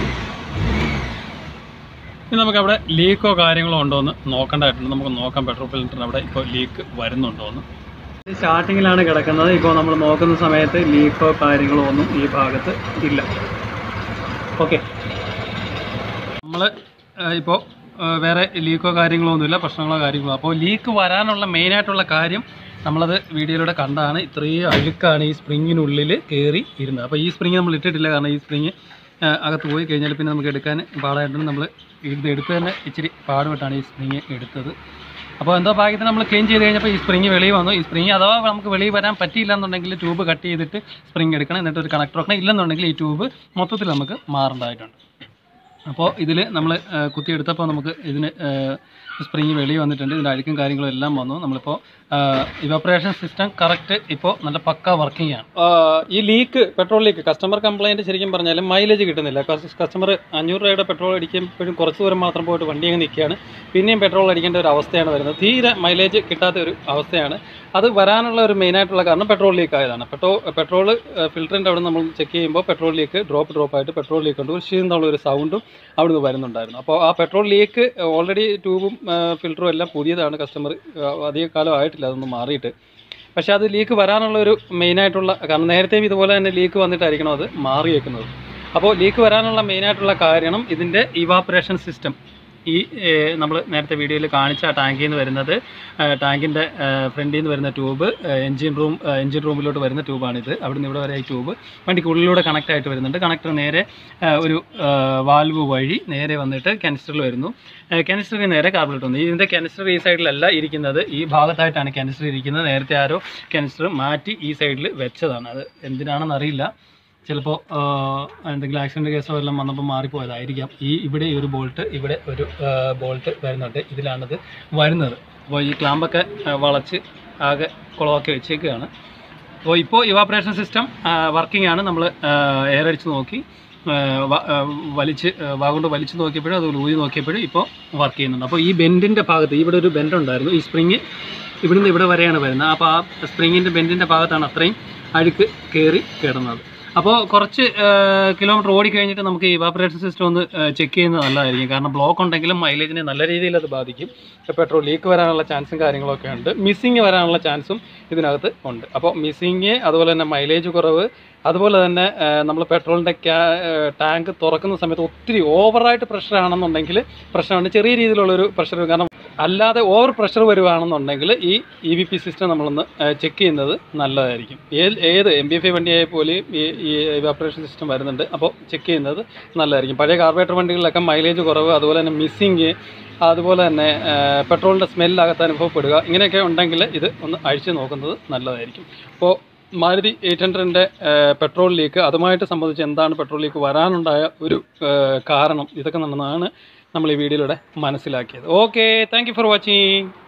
ഇനി നമുക്ക് അവിടെ ലീക്കോ കാര്യങ്ങളോ ഉണ്ടോ എന്ന് നോക്കേണ്ടതായിട്ടുണ്ട് നമുക്ക് നോക്കാം പെട്രോൾ ഫിൽറ്ററിന് അവിടെ ഇപ്പോൾ ലീക്ക് വരുന്നുണ്ടോ എന്ന് സ്റ്റാർട്ടിങ്ങിലാണ് കിടക്കുന്നത് ഇപ്പോൾ നമ്മൾ നോക്കുന്ന സമയത്ത് ലീക്കോ കാര്യങ്ങളോ ഒന്നും ഈ ഭാഗത്ത് ഇല്ല ഓക്കെ നമ്മൾ ഇപ്പോൾ വേറെ ലീക്കോ കാര്യങ്ങളോ ഒന്നുമില്ല പ്രശ്നങ്ങളോ കാര്യങ്ങളോ അപ്പോൾ ലീക്ക് വരാനുള്ള മെയിനായിട്ടുള്ള കാര്യം നമ്മളത് വീഡിയോയിലൂടെ കണ്ടാണ് ഇത്രയും അഴുക്കാണ് ഈ സ്പ്രിങ്ങിനുള്ളിൽ കയറി ഇരുന്നത് അപ്പോൾ ഈ സ്പ്രിങ് നമ്മൾ ഇട്ടിട്ടില്ല കാരണം ഈ സ്പ്രിങ് അകത്ത് പോയി കഴിഞ്ഞാൽ പിന്നെ നമുക്ക് എടുക്കാൻ പാടായിട്ടുണ്ട് നമ്മൾ ഇത് എടുത്ത് തന്നെ ഇച്ചിരി പാടുപെട്ടാണ് ഈ സ്പ്രിങ് എടുത്തത് അപ്പോൾ എന്തോ ഭാഗ്യത്തിന് നമ്മൾ ക്ലീൻ ചെയ്ത് കഴിഞ്ഞപ്പോൾ ഈ സ്പ്രിങ് വെളിയിൽ വന്നു ഈ സ്പ്രിങ് അഥവാ നമുക്ക് വെളിയിൽ വരാൻ പറ്റിയില്ല എന്നുണ്ടെങ്കിൽ ട്യൂബ് കട്ട് ചെയ്തിട്ട് സ്പ്രിങ് എടുക്കണം എന്നിട്ട് ഒരു കണക്ടർ വെക്കണം ഇല്ലെന്നുണ്ടെങ്കിൽ ഈ ട്യൂബ് മൊത്തത്തിൽ നമുക്ക് മാറേണ്ടതായിട്ടുണ്ട് അപ്പോൾ ഇതിൽ നമ്മൾ കുത്തിയെടുത്തപ്പോൾ നമുക്ക് ഇതിന് സ്പ്രിങ് വെളിയിൽ വന്നിട്ടുണ്ട് ഇതിൻ്റെ അഴുക്കും കാര്യങ്ങളും എല്ലാം വന്നു നമ്മളിപ്പോൾ ഇവപ്പറേഷൻ സിസ്റ്റം കറക്റ്റ് ഇപ്പോൾ നല്ല പക്ക വർക്കിംഗ് ആണ് ഈ leak petrol leak customer complaint ശരിക്കും പറഞ്ഞാൽ മൈലേജ് കിട്ടുന്നില്ല കസ്റ്റമർ അഞ്ഞൂറ് രൂപയുടെ പെട്രോൾ അടിക്കുമ്പോഴും കുറച്ച് ദൂരം മാത്രം പോയിട്ട് വണ്ടി അങ്ങ് നിൽക്കുകയാണ് പിന്നെയും പെട്രോൾ അടിക്കേണ്ട ഒരു അവസ്ഥയാണ് വരുന്നത് തീരെ മൈലേജ് കിട്ടാത്ത ഒരു അവസ്ഥയാണ് അത് വരാനുള്ള ഒരു മെയിനായിട്ടുള്ള കാരണം പെട്രോൾ ലീക്ക് ആയതാണ് പെട്രോൾ പെട്രോൾ ഫിൽറ്ററിൻ്റെ അവിടെ നമ്മൾ ചെക്ക് ചെയ്യുമ്പോൾ പെട്രോൾ ലീക്ക് ഡ്രോപ്പ് ഡ്രോപ്പ് ആയിട്ട് പെട്രോൾ ലീക്ക് ഉണ്ട് ഒരു ക്ഷീണമുള്ള ഒരു സൗണ്ടും അവിടുന്ന് വരുന്നുണ്ടായിരുന്നു അപ്പോൾ ആ പെട്രോൾ ലീക്ക് ഓൾറെഡി ട്യൂബും ഫിൽറ്ററും എല്ലാം പുതിയതാണ് കസ്റ്റമർ അധിക കാലം ആയിട്ടില്ല അതൊന്ന് മാറിയിട്ട് പക്ഷേ അത് ലീക്ക് വരാനുള്ള ഒരു മെയിനായിട്ടുള്ള കാരണം നേരത്തെയും ഇതുപോലെ തന്നെ ലീക്ക് വന്നിട്ടായിരിക്കണം അത് മാറിയേക്കുന്നത് അപ്പോൾ ലീക്ക് വരാനുള്ള മെയിനായിട്ടുള്ള കാരണം ഇതിൻ്റെ ഇവാപ്പറേഷൻ സിസ്റ്റം ഈ നമ്മൾ നേരത്തെ വീഡിയോയിൽ കാണിച്ച ആ ടാങ്കിൽ നിന്ന് വരുന്നത് ടാങ്കിൻ്റെ ഫ്രണ്ടിൽ നിന്ന് വരുന്ന ട്യൂബ് എൻജിൻ റൂം എൻജിൻ റൂമിലോട്ട് വരുന്ന ട്യൂബാണിത് അവിടെ നിന്ന് ഇവിടെ വരെ ഈ ട്യൂബ് വണ്ടിക്ക് ഉള്ളിലൂടെ കണക്റ്റ് ആയിട്ട് വരുന്നുണ്ട് കണക്ടർ നേരെ ആ, ഒരു വാൽവ് വഴി നേരെ വന്നിട്ട് കെനിസ്റ്ററിൽ വരുന്നു കെനിസ്റ്ററിന് നേരെ കാർബറേറ്റർ വന്നു ഇതിൻ്റെ കെനിസ്റ്റർ ഈ സൈഡിലല്ല ഇരിക്കുന്നത് ഈ ഭാഗത്തായിട്ടാണ് കെനിസ്റ്റർ ഇരിക്കുന്നത് നേരത്തെ ആരോ കെനിസ്റ്റർ മാറ്റി ഈ സൈഡിൽ വെച്ചതാണ് അത് എന്തിനാണെന്ന് അറിയില്ല ചിലപ്പോൾ എന്തെങ്കിലും ആക്സിഡൻറ്റ് കേസോ എല്ലാം വന്നപ്പോൾ മാറിപ്പോയതായിരിക്കാം ഈ ഇവിടെ ഈ ഒരു ബോൾട്ട് ഇവിടെ ഒരു ബോൾട്ട് വരുന്നുണ്ട് ഇതിലാണിത് വരുന്നത് അപ്പോൾ ഈ ക്ലാമ്പൊക്കെ ആ, വളച്ച് ആകെ കുളമാക്കി വെച്ചേക്കുകയാണ് അപ്പോൾ ഇപ്പോൾ ഇവാപ്പറേഷൻ സിസ്റ്റം വർക്കിംഗ് ആണ് നമ്മൾ എയർ അടിച്ച് നോക്കി ആ, വ- ആ, വലിച്ച് ആ, വാഗുകൊണ്ട് വലിച്ച് നോക്കിയപ്പോഴും അതുപോലെ ഊതി നോക്കിയപ്പോഴും ഇപ്പോൾ വർക്ക് ചെയ്യുന്നുണ്ട് അപ്പോൾ ഈ ബെൻഡിൻ്റെ ഭാഗത്ത് ഇവിടെ ഒരു ബെൻഡ് ഉണ്ടായിരുന്നു ഈ സ്പ്രിങ് ഇവിടുന്ന് ഇവിടെ വരെയാണ് വരുന്നത് അപ്പോൾ ആ സ്പ്രിങ്ങിൻ്റെ ബെൻഡിൻ്റെ ഭാഗത്താണ് അത്രയും അഴുക്ക് കയറി കിടന്നത് അപ്പോൾ കുറച്ച് കിലോമീറ്റർ ഓടി കഴിഞ്ഞിട്ട് നമുക്ക് ഈ ഇവാപ്പറേഷൻ സിസ്റ്റം ഒന്ന് ചെക്ക് ചെയ്യുന്നത് നല്ലതായിരിക്കും കാരണം ബ്ലോക്ക് ഉണ്ടെങ്കിലും മൈലേജിനെ നല്ല രീതിയിൽ അത് ബാധിക്കും പെട്രോൾ ലീക്ക് വരാനുള്ള ചാൻസും കാര്യങ്ങളൊക്കെ ഉണ്ട് മിസ്സിങ് വരാനുള്ള ചാൻസും ഇതിനകത്ത് ഉണ്ട് അപ്പോൾ മിസ്സിങ് അതുപോലെ തന്നെ മൈലേജ് കുറവ് അതുപോലെ തന്നെ നമ്മൾ പെട്രോളിൻ്റെ ക്യാ ടാങ്ക് തുറക്കുന്ന സമയത്ത് ഒത്തിരി ഓവറായിട്ട് പ്രഷർ ആണെന്നുണ്ടെങ്കിൽ പ്രശ്നമുണ്ട് ചെറിയ രീതിയിലുള്ളൊരു പ്രഷർ കാരണം അല്ലാതെ ഓവർ പ്രഷർ വരുവാണെന്നുണ്ടെങ്കിൽ ഈ ഇ വി പി സിസ്റ്റം നമ്മളൊന്ന് ചെക്ക് ചെയ്യുന്നത് നല്ലതായിരിക്കും ഏത് ഏത് എം ബി എഫ് ഐ വണ്ടിയായ പോലും ഈ ഈ ഇവാപ്പറേഷൻ സിസ്റ്റം വരുന്നുണ്ട് അപ്പോൾ ചെക്ക് ചെയ്യുന്നത് നല്ലതായിരിക്കും പഴയ കാർബറേറ്റർ വണ്ടികളിലൊക്കെ മൈലേജ് കുറവ് അതുപോലെ തന്നെ മിസ്സിങ് അതുപോലെ തന്നെ പെട്രോളിൻ്റെ സ്മെല്ലകത്ത് അനുഭവപ്പെടുക ഇങ്ങനെയൊക്കെ ഉണ്ടെങ്കിൽ ഇത് ഒന്ന് അഴിച്ച് നോക്കുന്നത് നല്ലതായിരിക്കും അപ്പോൾ മാരുതി എയ്റ്റ് ഹൺഡ്രഡിൻ്റെ പെട്രോൾ ലീക്ക് അതുമായിട്ട് സംബന്ധിച്ച് എന്താണ് പെട്രോൾ ലീക്ക് വരാനുണ്ടായ ഒരു ആ, കാരണം ഇതൊക്കെ നടന്നതാണ് നമ്മൾ ഈ വീഡിയോയിലൂടെ മനസ്സിലാക്കിയത് okay thank you for watching